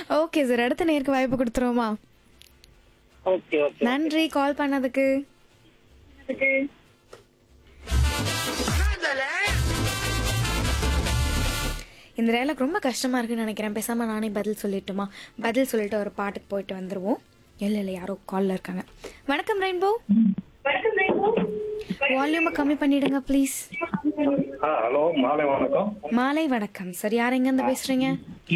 Okay sir அடுத்த நேருக்கு வாய்ப்பு கொடுத்துருவோமா ஓகே ஓகே நன்றி கால் பண்ணதுக்கு இந்த டயலாக் ரொம்ப கஷ்டமா இருக்குன்னு நினைக்கிறேன் பேசாம நானே பதில் சொல்லிட்டுமா பதில் சொல்லிட்டு ஒரு பாட்டுக்கு போயிட்டு வந்துருவோம் இல்ல இல்ல யாரோ கால்ல இருக்காங்க வணக்கம் ரெயின்போ வால்யூமை கம்மி பண்ணிடுங்க ப்ளீஸ் ஆ ஹலோ மாலை வணக்கம் மாலை வணக்கம் சார் யார் எங்கேருந்து பேசுறீங்க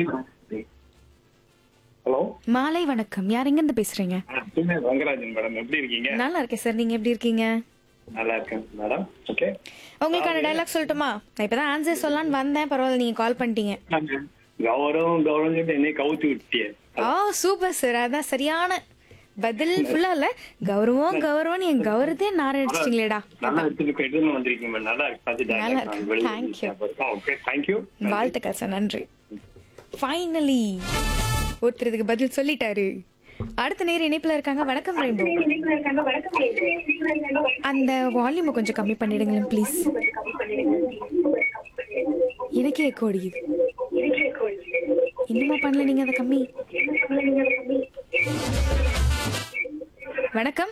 ஹலோ மாலை வணக்கம் யார் எங்கேருந்து பேசுறீங்க ரங்கராஜன் மேடம் எப்படி இருக்கீங்க நல்லா இருக்கேன் சார் நீங்க எப்படி இருக்கீங்க நல்லா இருக்கேன் மேடம் ஓகே உங்களுக்கான டைலாக் சொல்லட்டுமா நான் இப்பதான் ஆன்சர் சொல்லலாம்னு வந்தேன் பரவாயில்ல நீங்க கால் பண்ணிட்டீங்க கௌரவம் கௌரவம் சொல்லிட்டு என்னை கவுத்து விட்டியே ஆ சூப்பர் சார் அதான் சரியான பதில் ஃபுல்லா இல்ல கௌரவம் கௌரவம் என் கௌரவத்தையே நார அடிச்சிட்டீங்களேடா நல்லா எடுத்துட்டு எடுத்துன்னு வந்திருக்கீங்க மேம் நல்லா இருக்கு அது நல்லா இருக்கு. Thank you. ஓகே தேங்க்யூ வாழ்த்துக்கள் சார் நன்றி ஃபைனலி ஒருத்தர் இதுக்கு பதில் சொல்லிட்டாரு அடுத்த நேர இணைப்புல இருக்காங்க வணக்கம் ரெயின்போ அந்த வால்யூமை கொஞ்சம் கம்மி பண்ணிடுங்களேன் ப்ளீஸ் எனக்கே எக்கோ அடிக்குது இன்னுமா பண்ணல நீங்க அதை கம்மி வணக்கம்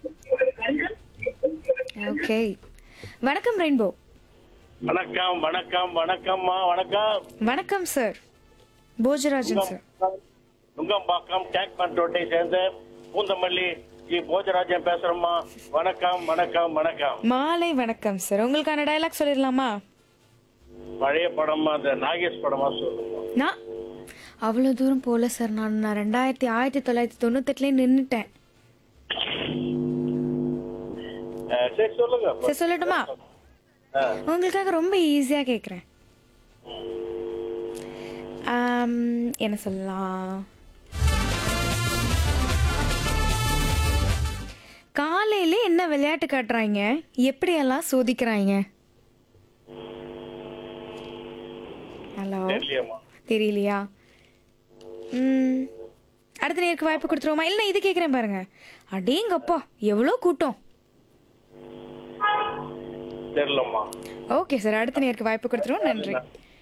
ஓகே வணக்கம் ரெயின்போ வணக்கம் வணக்கம் வணக்கம்மா வணக்கம் வணக்கம் சார் போஜராஜன் சார் நுங்கம்பாக்கம் டேக் ரோட்டை சேர்ந்த பூந்தமல்லி ஜி போஜராஜன் பேசுறேம்மா வணக்கம் வணக்கம் வணக்கம் மாலை வணக்கம் சார் உங்களுக்கான டயலாக் சொல்லிடலாமா பழைய படமா அந்த நாகேஷ் படமா சொல்லுங்க நான் அவ்வளோ தூரம் போகல சார் நான் நான் ரெண்டாயிரத்தி ஆயிரத்தி தொள்ளாயிரத்தி தொண்ணூத்தெட்டுலேயே நின்றுட்டேன் அஹ், சரி சொல்லுங்க சரி சொல்லட்டுமா அஹ், உங்களுக்காக ரொம்ப ஈஸியாக கேட்குறேன் என்ன சொல்லலாம் காலையில என்ன விளையாட்டு காட்டுறாங்க எப்படியெல்லாம் சோதிக்கிறாங்க ஹலோ தெரியலையேம்மா தெரியலையா ம் அடுத்த நேருக்கு வாய்ப்பு கொடுத்துருவோமா இல்லை இது கேட்குறேன் பாருங்க அடேங்கப்பா எவ்வளோ கூட்டம் தெரியலம்மா ஓகே சார் அடுத்த நேருக்கு வாய்ப்பு கொடுத்துருவோம் நன்றி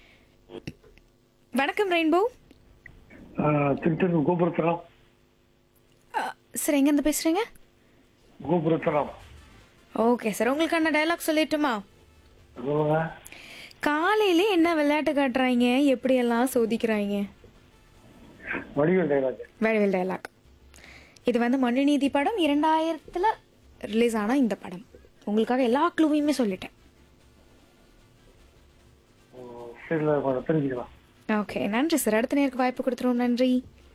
வணக்கம் ரெயின்போ திருத்தூர் கோபுரத்தரம் சார் எங்கேருந்து பேசுகிறீங்க கோபுரத்தரம் ஓகே சார் உங்களுக்கான டயலாக் சொல்லட்டுமா சொல்லுங்க காலையில என்ன விளையாட்டு காட்டுறாங்க எப்படியெல்லாம் சோதிக்கிறாங்க வடிவேல் டைலாக் வேல்வேல் டயலாக் இது வந்து மனுநீதி படம் இரண்டாயிரத்தில் ரிலீஸ் ஆன இந்த படம் உங்களுக்காக எல்லா க்ளூவையுமே சொல்லிட்டேன் சரி கொஞ்சம் தெரிஞ்சுக்கலாம் ஓகே நன்றி சார் அடுத்த நேருக்கு வாய்ப்பு கொடுத்துருவோம் நன்றி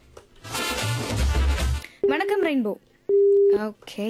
வணக்கம் ரெயின்போ ஓகே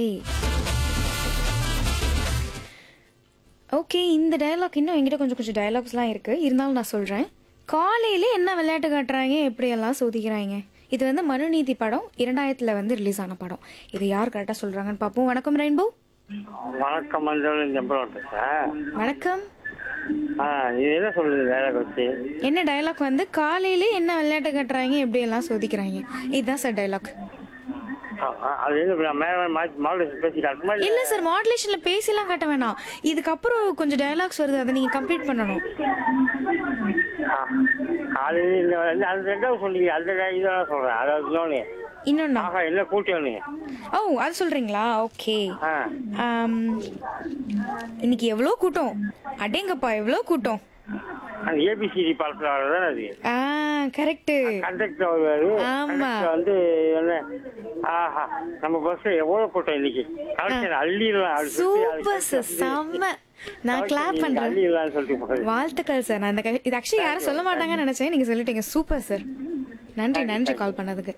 ஓகே இந்த டயலாக் இன்னும் என்கிட்ட கொஞ்சம் கொஞ்சம் டயலாக்ஸ்லாம் இருக்குது இருந்தாலும் நான் சொல்கிறேன் காலையில என்ன விளையாட்டு காட்டுறாங்க எப்படியெல்லாம் சோதிக்கிறாங்க இது வந்து மனுநீதி படம் இரண்டாயிரத்தில் வந்து ரிலீஸ் ஆன படம் இது யார் கரெக்டாக சொல்கிறாங்கன்னு பார்ப்போம் வணக்கம் ரெயின்போ வணக்கம் மஞ்சள் ஜம்பரம் பேசுறேன் வணக்கம் ஆ இது என்ன சொல்லுது வேலை வச்சு என்ன டயலாக் வந்து காலையில என்ன விளையாட்டு காட்டுறாங்க எப்படியெல்லாம் சோதிக்கிறாங்க இதுதான் சார் டயலாக் அது என்ன மேல மாற்றி மாடல் பேசி காட்டுமா இல்ல சார் மாடுலேஷன்ல பேசிலாம் காட்ட வேணாம் இதுக்கப்புறம் கொஞ்சம் டயலாக்ஸ் வருது அதை நீங்க கம்ப்ளீட் பண்ணணும் காலையில் இந்த வந்து அந்த ரெண்டாவது சொன்னீங்க அந்த இதெல்லாம் சொல்றேன் அதாவது இன்னொன்னு இன்னொன்னா ஆஹா என்ன கூட்டியோன்னு ஓ அது சொல்றீங்களா ஓகே ஆ இன்னைக்கு எவ்வளோ கூட்டம் அடேங்கப்பா எவ்வளோ கூட்டம் அந்த ஏபிசிடி பாலத்தில் வர்றதுதானே அது ஆ கரெக்ட் கண்டக்டர் வருவாரு ஆமா. conductor வந்து என்ன ஆஹா நம்ம பஸ் எவ்வளவு கூட்டம் இன்னைக்கு கலெக்ஷன் அள்ளிடலாம் அப்படி சொல்லி அது சூப்பர் சார் செம்ம நான் கிளாப் பண்றேன் அள்ளிடலாம்னு சொல்லிட்டு போகுது வாழ்த்துக்கள் சார் நான் இந்த க- இது ஆக்சுவலி யாரும் சொல்ல மாட்டாங்கன்னு நினைச்சேன் நீங்க சொல்லிட்டீங்க சூப்பர் சார் நன்றி நன்றி கால் பண்ணதுக்கு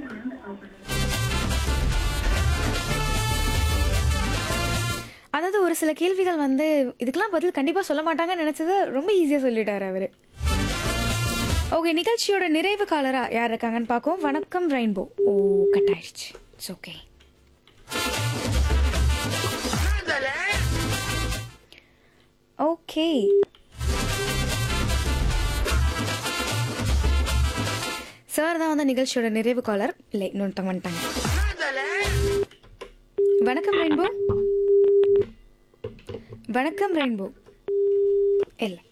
அதாவது ஒரு சில கேள்விகள் வந்து இதுக்கெல்லாம் பதில் கண்டிப்பா சொல்ல மாட்டாங்கன்னு நினைச்சது ரொம்ப ஈஸியா சொல்லிட்டாரு அவரு ஓகே நிகழ்ச்சியோட நிறைவு காலரா யார் இருக்காங்கன்னு பார்ப்போம் வணக்கம் ரெயின்போ ஓ கட் ஆயிடுச்சு இட்ஸ் ஓகே ஓகே சார் தான் வந்து நிகழ்ச்சியோட நிறைவு காலர் இல்லை இன்னொருத்தவங்க வந்துட்டாங்க வணக்கம் ரெயின்போ வணக்கம் ரெயின்போ இல்லை